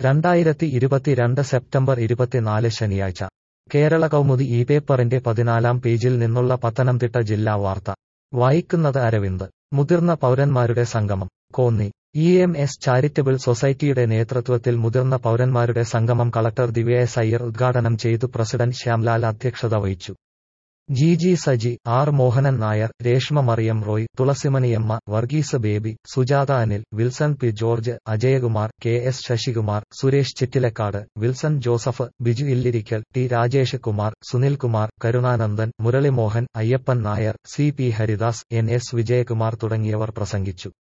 രണ്ടായിരത്തി ഇരുപത്തിരണ്ട് സെപ്റ്റംബർ ഇരുപത്തിനാല് ശനിയാഴ്ച കേരള കൗമുദി ഈ പേപ്പറിന്റെ പതിനാലാം പേജിൽ നിന്നുള്ള പത്തനംതിട്ട ജില്ലാ വാർത്ത വായിക്കുന്നത് അരവിന്ദ് മുതിർന്ന പൗരന്മാരുടെ സംഗമം Konni E M S charitable സൊസൈറ്റിയുടെ നേതൃത്വത്തിൽ മുതിർന്ന പൗരന്മാരുടെ സംഗമം കളക്ടർ ദിവ്യ എസ് അയ്യർ ഉദ്ഘാടനം ചെയ്തു പ്രസിഡന്റ് ശ്യാംലാൽ അധ്യക്ഷത വഹിച്ചു G G Saji R Mohanan Nair Reshma Mariyam Roy Thulasimaniyamma Varghese Baby Sujatha Anil Wilson P George Ajayakumar K S Sasikumar Suresh Chittilakkad Wilson Joseph Biju Illirikkal T Rajesh Kumar Sunilkumar Karunanandan Muralimohan Ayyappan Nair C P Haridas N S Vijayakumar തുടങ്ങിയവർ പ്രസംഗിച്ചു